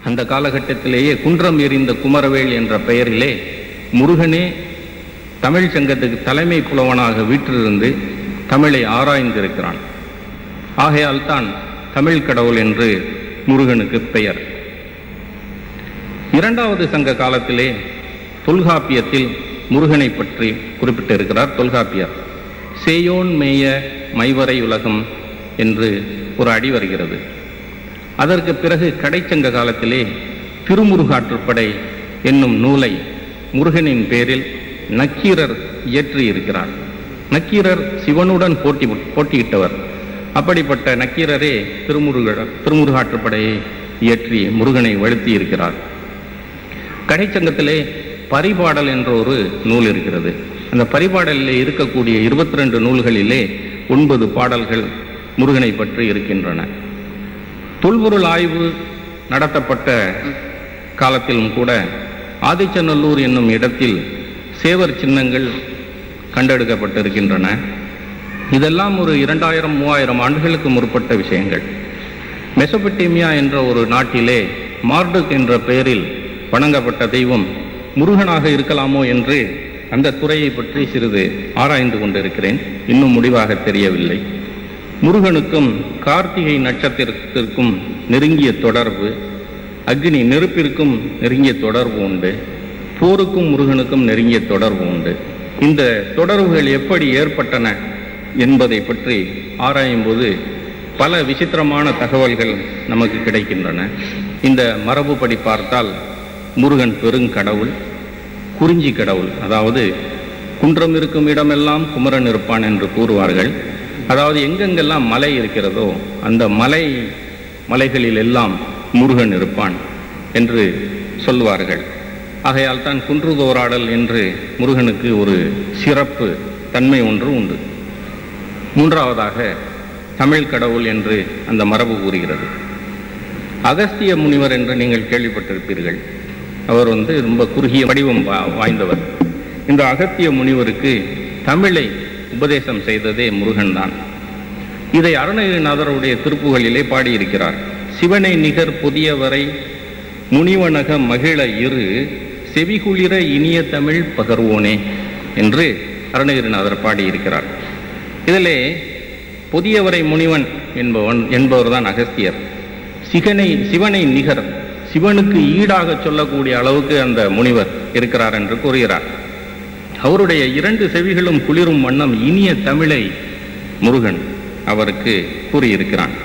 அந்த காலகட்டத்திலேயே குன்றம் எறிந்த குமரவேல் என்ற பெயரிலே முருகனே தமிழ் சங்கத்துக்கு தலைமை புலவனாக வீற்றிருந்து தமிழை ஆராய்ந்திருக்கிறான் ஆகையால் தான் தமிழ் கடவுள் என்று முருகனுக்கு பெயர் இரண்டாவது சங்க காலத்திலே தொல்காப்பியத்தில் முருகனை பற்றி குறிப்பிட்டிருக்கிறார் தொல்காப்பியர் சேயோன் மேய மைவரை உலகம் என்று ஒரு அடி வருகிறது அதற்கு பிறகு கடைச்சங்க காலத்திலே திருமுருகாற்றுப்படை என்னும் நூலை முருகனின் பேரில் நக்கீரர் இயற்றியிருக்கிறார் நக்கீரர் சிவனுடன் போட்டி போட்டியிட்டவர் அப்படிப்பட்ட நக்கீரரே திருமுருக திருமுருகாற்றுப்படையை இயற்றி முருகனை வழுத்தி இருக்கிறார் கடைச்சங்கத்திலே பரிபாடல் என்ற ஒரு நூல் இருக்கிறது அந்த பரிபாடலிலே இருக்கக்கூடிய இருபத்தி ரெண்டு நூல்களிலே ஒன்பது பாடல்கள் முருகனை பற்றி இருக்கின்றன தொல்பொருள் ஆய்வு நடத்தப்பட்ட காலத்திலும் கூட ஆதிச்சநல்லூர் என்னும் இடத்தில் சேவர் சின்னங்கள் கண்டெடுக்கப்பட்டிருக்கின்றன இதெல்லாம் ஒரு இரண்டாயிரம் மூவாயிரம் ஆண்டுகளுக்கு முற்பட்ட விஷயங்கள் மெசபட்டேமியா என்ற ஒரு நாட்டிலே மார்டுக் என்ற பெயரில் வணங்கப்பட்ட தெய்வம் முருகனாக இருக்கலாமோ என்று அந்த துறையை பற்றி சிறிது ஆராய்ந்து கொண்டிருக்கிறேன் இன்னும் முடிவாக தெரியவில்லை முருகனுக்கும் கார்த்திகை நட்சத்திரத்திற்கும் நெருங்கிய தொடர்பு அக்னி நெருப்பிற்கும் நெருங்கிய தொடர்பு உண்டு போருக்கும் முருகனுக்கும் நெருங்கிய தொடர்பு உண்டு இந்த தொடர்புகள் எப்படி ஏற்பட்டன என்பதை பற்றி ஆராயும் போது பல விசித்திரமான தகவல்கள் நமக்கு கிடைக்கின்றன இந்த மரபுப்படி பார்த்தால் முருகன் பெருங்கடவுள் குறிஞ்சி கடவுள் அதாவது குன்றம் இருக்கும் இடமெல்லாம் குமரன் இருப்பான் என்று கூறுவார்கள் அதாவது எங்கெங்கெல்லாம் மலை இருக்கிறதோ அந்த மலை மலைகளில் எல்லாம் முருகன் இருப்பான் என்று சொல்லுவார்கள் ஆகையால் தான் குன்றுதோராடல் என்று முருகனுக்கு ஒரு சிறப்பு தன்மை ஒன்று உண்டு மூன்றாவதாக தமிழ் கடவுள் என்று அந்த மரபு கூறுகிறது அகஸ்திய முனிவர் என்று நீங்கள் கேள்விப்பட்டிருப்பீர்கள் அவர் வந்து ரொம்ப குறுகிய வடிவம் வா- வாய்ந்தவர் இந்த அகத்திய முனிவருக்கு தமிழை உபதேசம் செய்ததே முருகன் தான் இதை அருணகிரிநாதருடைய திருப்புகளிலே பாடியிருக்கிறார் சிவனை நிகர் புதியவரை முனிவனக மகிழ இரு செவிகுளிர இனிய தமிழ் பகர்வோனே என்று அருணகிரிநாதர் பாடியிருக்கிறார் இதிலே புதியவரை முனிவன் என்பவன் என்பவர்தான் அகஸ்தியர் சிகனை சிவனை நிகர் சிவனுக்கு ஈடாக சொல்லக்கூடிய அளவுக்கு அந்த முனிவர் இருக்கிறார் என்று கூறுகிறார் அவருடைய இரண்டு செவிகளும் குளிரும் வண்ணம் இனிய தமிழை முருகன் அவருக்கு கூறியிருக்கிறான்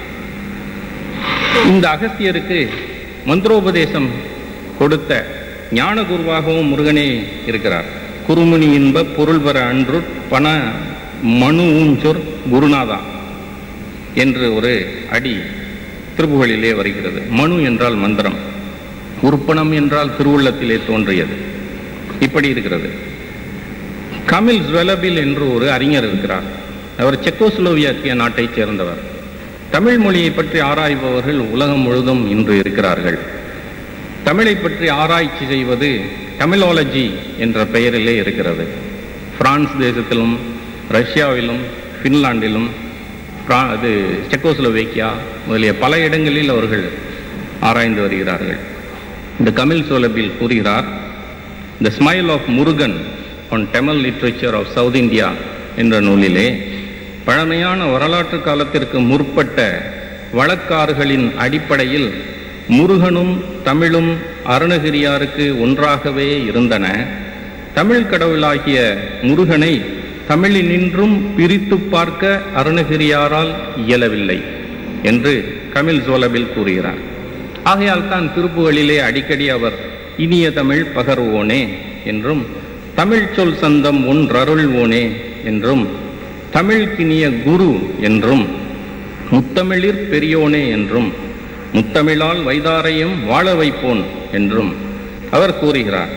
இந்த அகஸ்தியருக்கு மந்திரோபதேசம் கொடுத்த ஞான குருவாகவும் முருகனே இருக்கிறார் குருமுனி இன்ப பொருள் பெற அன்று பண மனு ஊஞ்சொர் குருநாதா என்று ஒரு அடி திருப்புகளிலே வருகிறது மனு என்றால் மந்திரம் உருப்பணம் என்றால் திருவுள்ளத்திலே தோன்றியது இப்படி இருக்கிறது கமில் ஜுவலபில் என்று ஒரு அறிஞர் இருக்கிறார் அவர் செக்கோஸ்லோவியாக்கிய நாட்டைச் சேர்ந்தவர் தமிழ் மொழியை பற்றி ஆராய்பவர்கள் உலகம் முழுதும் இன்று இருக்கிறார்கள் தமிழை பற்றி ஆராய்ச்சி செய்வது தமிழாலஜி என்ற பெயரிலே இருக்கிறது பிரான்ஸ் தேசத்திலும் ரஷ்யாவிலும் பின்லாந்திலும் பிரா- அது செக்கோஸ்லோவேக்கியா முதலிய பல இடங்களில் அவர்கள் ஆராய்ந்து வருகிறார்கள் இந்த கமில் சோலபில் கூறுகிறார் the smile of Murugan on Tamil literature of South India என்ற நூலிலே பழமையான வரலாற்று காலத்திற்கு முற்பட்ட வழக்காறுகளின் அடிப்படையில் முருகனும் தமிழும் அருணகிரியாருக்கு ஒன்றாகவே இருந்தன தமிழ் கடவுளாகிய முருகனை தமிழினின்றும் பிரித்து பார்க்க அருணகிரியாரால் இயலவில்லை என்று கமில் சோலபில் கூறுகிறார் ஆகையால் தான் திருப்புகளிலே அடிக்கடி அவர் இனிய தமிழ் பகர்வோனே என்றும் தமிழ் சொல் சந்தம் ஒன்றருள்வோனே என்றும் தமிழ்கினிய குரு என்றும் முத்தமிழிற் பெரியோனே என்றும் முத்தமிழால் வைதாரையும் வாழ வைப்போன் என்றும் அவர் கூறுகிறார்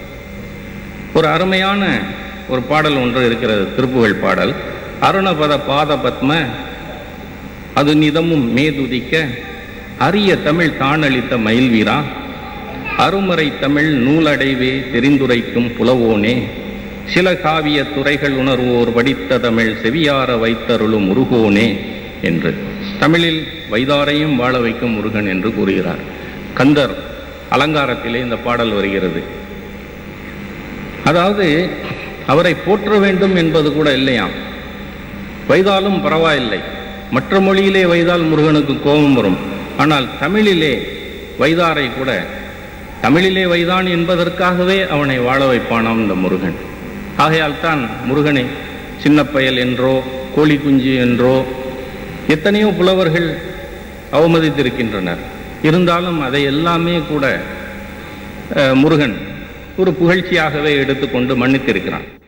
ஒரு அருமையான ஒரு பாடல் ஒன்று இருக்கிறது திருப்புகழ் பாடல் அருணபத பாத பத்ம அது நிதமும் மேதுதிக்க அரிய தமிழ் தானளித்த மயில்வீரா அருமறை தமிழ் நூலடைவே தெரிந்துரைக்கும் புலவோனே சில காவிய துறைகள் உணர்வோர் வடித்த தமிழ் செவியார வைத்தருளும் முருகோனே என்று தமிழில் வைதாரையும் வாழ வைக்கும் முருகன் என்று கூறுகிறார் கந்தர் அலங்காரத்திலே இந்த பாடல் வருகிறது அதாவது அவரை போற்ற வேண்டும் என்பது கூட இல்லையாம் வைதாலும் பரவாயில்லை மற்ற மொழியிலே வைதால் முருகனுக்கு கோபம் வரும் ஆனால் தமிழிலே வைதாரை கூட தமிழிலே வைதான் என்பதற்காகவே அவனை வாழ வைப்பானாம் இந்த முருகன் ஆகையால் தான் முருகனை சின்ன பயல் என்றோ கோழி குஞ்சு என்றோ எத்தனையோ புலவர்கள் அவமதித்திருக்கின்றனர் இருந்தாலும் அதை எல்லாமே கூட அஹ், முருகன் ஒரு புகழ்ச்சியாகவே எடுத்துக்கொண்டு மன்னித்திருக்கிறான்